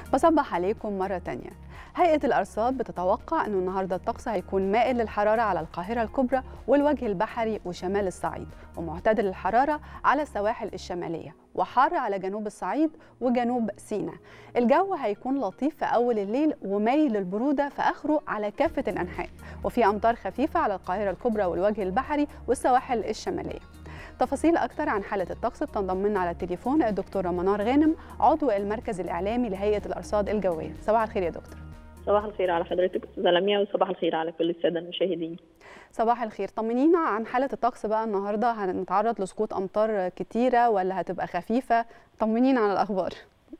بصبح عليكم مرة تانية هيئة الأرصاد بتتوقع أنه النهاردة الطقس هيكون مائل للحرارة على القاهرة الكبرى والوجه البحري وشمال الصعيد ومعتدل الحرارة على السواحل الشمالية وحار على جنوب الصعيد وجنوب سيناء الجو هيكون لطيف في أول الليل ومايل للبرودة في آخره على كافة الأنحاء وفي أمطار خفيفة على القاهرة الكبرى والوجه البحري والسواحل الشمالية تفاصيل أكتر عن حالة الطقس بتنضم لنا على التليفون الدكتورة منار غانم عضو المركز الإعلامي لهيئة الأرصاد الجوية صباح الخير يا دكتور صباح الخير على حضرتك استاذه لميا وصباح الخير على كل الساده المشاهدين صباح الخير طمنينا عن حالة الطقس بقى النهاردة هنتعرض لسقوط أمطار كتيرة ولا هتبقى خفيفة طمنينا عن الأخبار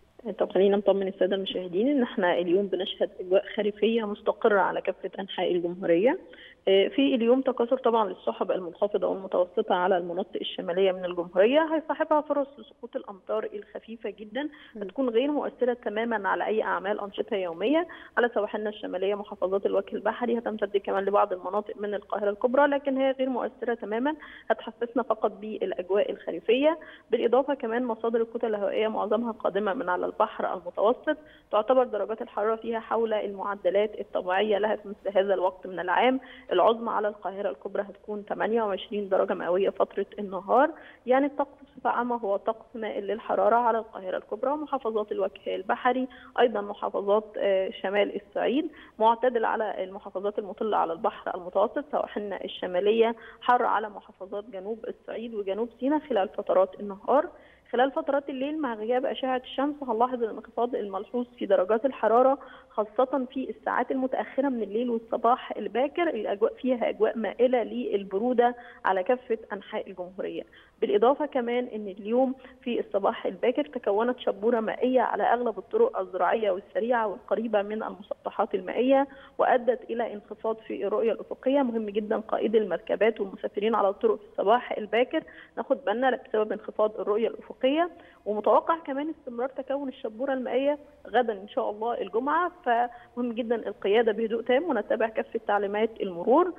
طب خلينا نطمن الساده المشاهدين ان احنا اليوم بنشهد اجواء خريفيه مستقره على كافه انحاء الجمهوريه في اليوم تكاثر طبعا للسحب المنخفضه والمتوسطه على المناطق الشماليه من الجمهوريه هيصاحبها فرص لسقوط الامطار الخفيفه جدا هتكون غير مؤثره تماما على اي اعمال انشطه يوميه على سواحلنا الشماليه محافظات الوجه البحري هتمتد كمان لبعض المناطق من القاهره الكبرى لكن هي غير مؤثره تماما هتحسسنا فقط بالاجواء الخريفيه بالاضافه كمان مصادر الكتل الهوائيه معظمها قادمه من على البحر المتوسط تعتبر درجات الحراره فيها حول المعدلات الطبيعيه لها في مثل هذا الوقت من العام العظمى على القاهرة الكبرى هتكون 28 درجة مئوية فترة النهار يعني الطقس بصفة عامة هو طقس مائل للحرارة على القاهرة الكبرى ومحافظات الوجه البحري أيضا محافظات شمال الصعيد معتدل على المحافظات المطلة على البحر المتوسط سواحلنا الشمالية حر على محافظات جنوب الصعيد وجنوب سيناء خلال فترات النهار خلال فترات الليل مع غياب أشعة الشمس هنلاحظ الانخفاض الملحوظ في درجات الحرارة خاصة في الساعات المتأخرة من الليل والصباح الباكر الأجواء فيها أجواء مائلة للبرودة على كافة أنحاء الجمهورية بالإضافة كمان أن اليوم في الصباح الباكر تكونت شبورة مائية على أغلب الطرق الزراعية والسريعة والقريبة من المسطحات المائية وأدت إلى انخفاض في الرؤية الأفقية مهم جدا قائدي المركبات والمسافرين على الطرق في الصباح الباكر ناخد بالنا بسبب انخفاض الرؤية الأفقية ومتوقع كمان استمرار تكون الشبورة المائية غدا إن شاء الله الجمعة فمهم جدا القيادة بهدوء تام ونتبع كافة تعليمات المرور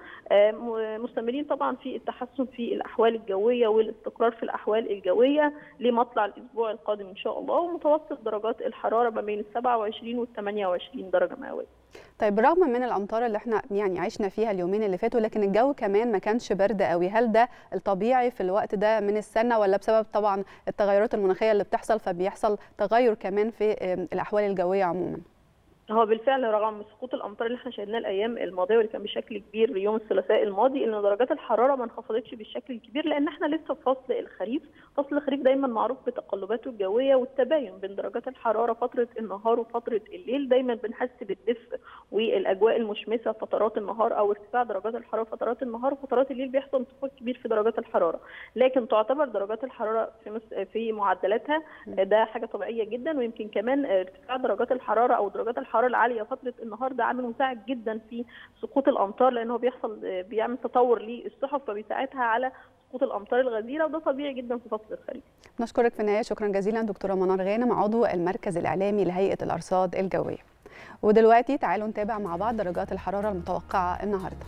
مستمرين طبعا في التحسن في الأحوال الجوية والاستقرار في الأحوال الجوية لمطلع الأسبوع القادم إن شاء الله ومتوسط درجات الحرارة ما بين ال 27 وال 28 درجة مئوية طيب بالرغم من الامطار اللي احنا يعني عشنا فيها اليومين اللي فاتوا لكن الجو كمان ما كانش برد قوي هل ده الطبيعي في الوقت ده من السنه ولا بسبب طبعا التغيرات المناخيه اللي بتحصل فبيحصل تغير كمان في الاحوال الجويه عموما هو بالفعل رغم سقوط الامطار اللي احنا شاهدناه الايام الماضيه واللي كان بشكل كبير يوم الثلاثاء الماضي ان درجات الحراره ما انخفضتش بالشكل الكبير لان احنا لسه في فصل الخريف، فصل الخريف دايما معروف بتقلباته الجويه والتباين بين درجات الحراره فتره النهار وفتره الليل، دايما بنحس بالدفء والاجواء المشمسه فترات النهار او ارتفاع درجات الحراره فترات النهار وفترات الليل بيحصل انخفاض كبير في درجات الحراره، لكن تعتبر درجات الحراره في مس... في معدلاتها ده حاجه طبيعيه جدا ويمكن كمان ارتفاع درجات الحراره او درجات الحراره العاليه فتره النهار ده عامل مساعد جدا في سقوط الامطار لان هو بيحصل بيعمل تطور للسحب فبيساعدها على سقوط الامطار الغزيره وده طبيعي جدا في فصل الخريف. نشكرك في النهايه شكرا جزيلا دكتوره منار غانم عضو المركز الاعلامي لهيئه الارصاد الجويه. ودلوقتي تعالوا نتابع مع بعض درجات الحراره المتوقعه النهارده.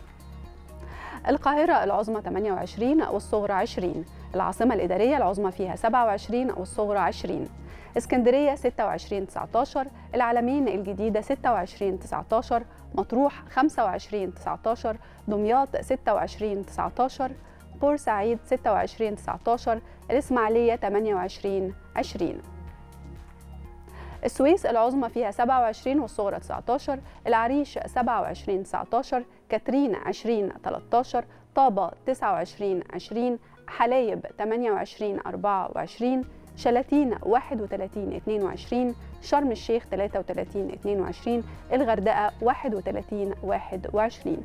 القاهرة العظمى 28 والصغرى 20 العاصمة الإدارية العظمى فيها 27 والصغرى 20 اسكندرية 26 19 العلمين الجديدة 26 19 مطروح 25 19 دمياط 26 19 بورسعيد 26 19 الإسماعيلية 28 20 السويس العظمى فيها 27 والصغرى 19 العريش 27 19 كاترين 20 13 طابة 29 20 حلايب 28 24 شلاتين 31 22 شرم الشيخ 33 22 الغردقة 31 21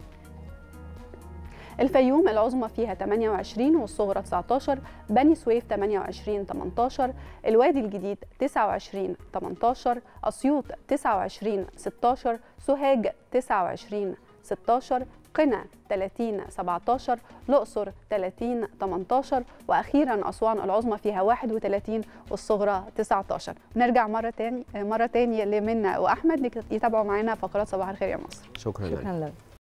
الفيوم العظمى فيها 28 والصغرى 19 بني سويف 28 18 الوادي الجديد 29 18 أسيوط 29 16 سوهاج 29 16 قنا 30 17 الأقصر 30 18 وأخيرا أسوان العظمى فيها 31 والصغرى 19 نرجع مرة تاني مرة تاني لمنى وأحمد يتابعوا معانا فقرات صباح الخير يا مصر شكرا, شكرا لك